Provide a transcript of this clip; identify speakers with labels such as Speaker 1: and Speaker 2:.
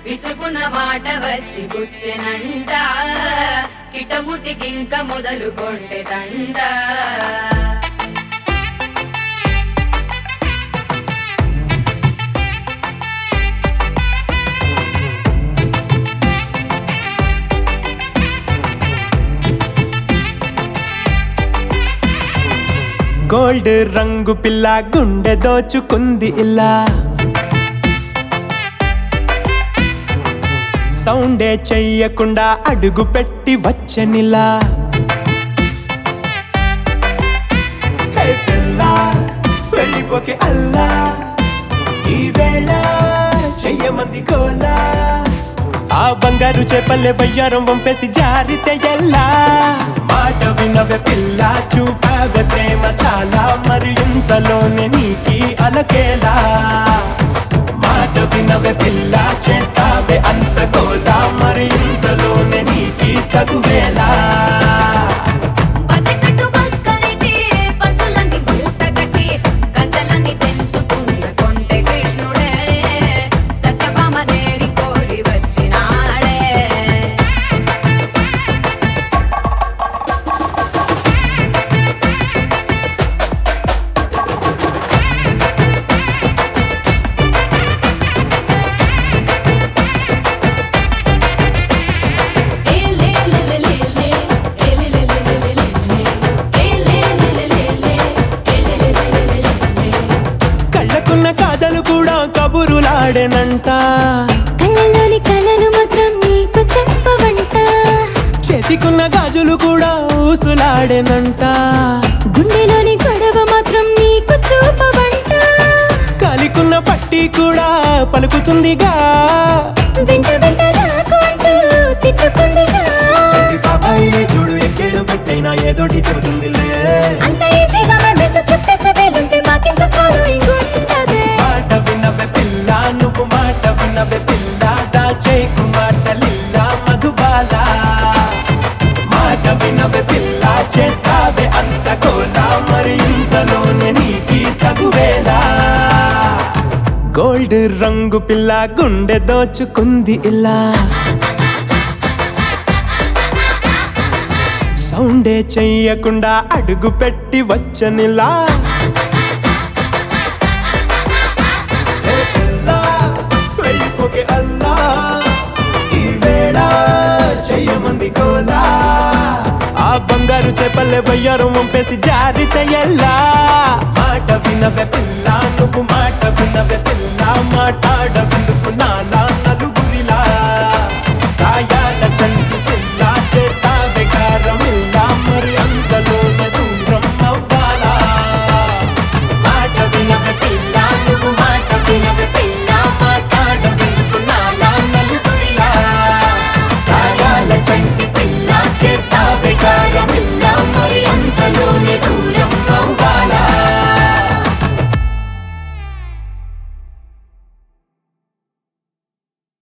Speaker 1: విచుకున్న మాట వచ్చి గుచ్చెనంట కిటముటికింక మొదలు కొంటె తంట
Speaker 2: గోల్డ్ రంగు పిల్ల గుండె దోచుకుంది ఇలా సౌండే చెయ్యకుండా అడుగు పెట్టి వచ్చనిలా హే పిల్ల, వెళ్ళిపోకే అల్లా ఈ వేళ చెయ్యమంది కోలా ఆ బంగారు చేపల్లె వయ్యారం వంపేసి జారితే ఎల్లా మాట వినవే పిల్ల చూపావే ప్రేమ చాలా మరి ఇంతలోనే నీకి అలకేలా మాట వినవే పిల్ల చేస్తావే అంత గోలా మరి ఇంతలోనే నీకి తగువేలా
Speaker 1: పచ్చకట్టు పక్కనైతే పంచులన్నీ మూట కట్టి గంటలన్నీ తెంచుకున్న కొంటె కృష్ణుడే సత్యభామ నేరి కోరి వచ్చినాడే
Speaker 2: కళ్ళకున్న కాజలు కూడా కబురులాడేనంట
Speaker 3: కళ్ళలోని కళలు మాత్రం నీకు చెప్పవంట
Speaker 2: చేతికున్న గాజులు కూడా ఊసులాడేనంట
Speaker 3: గుండెలోని గొడవ మాత్రం నీకు చూపవంట
Speaker 2: కలికున్న పట్టి కూడా పలుకుతుందిగా
Speaker 3: వెంట వెంట రాకు అంటూ తిట్టుకుందిగా
Speaker 2: చంటి బాబాయ్ చూడు ఎక్కేడు పెట్టైనా ఏదోటి చెబుతుందిలే
Speaker 3: అంత ఈజీగా మేము చెప్పేసే వేలుంటే మాకింత ఫాలోయింగ్ ఉంటదే
Speaker 2: మాట వినవే పిల్ల నువ్వు మాట వినవే పిల్ల దాచేకు మాట లిల్ల మధుబాల మాట వినవే పిల్ల చేస్తావే అంత కోలా మరి ఇంతలోనే నీకి తగువేలా గోల్డ్ రంగు పిల్ల గుండె దోచుకుంది ఇలా సౌండే చెయ్యకుండా అడుగు పెట్టి వచ్చనిలా హే పిల్లా, వెళ్ళిపోకే అల్లా, ఈ వేళ చెయ్యమంది కోలా. ఆ బంగారు చేపల్లె వయ్యారం వంపేసి జారితే ఎల్లా మాట వినవే పిల్ల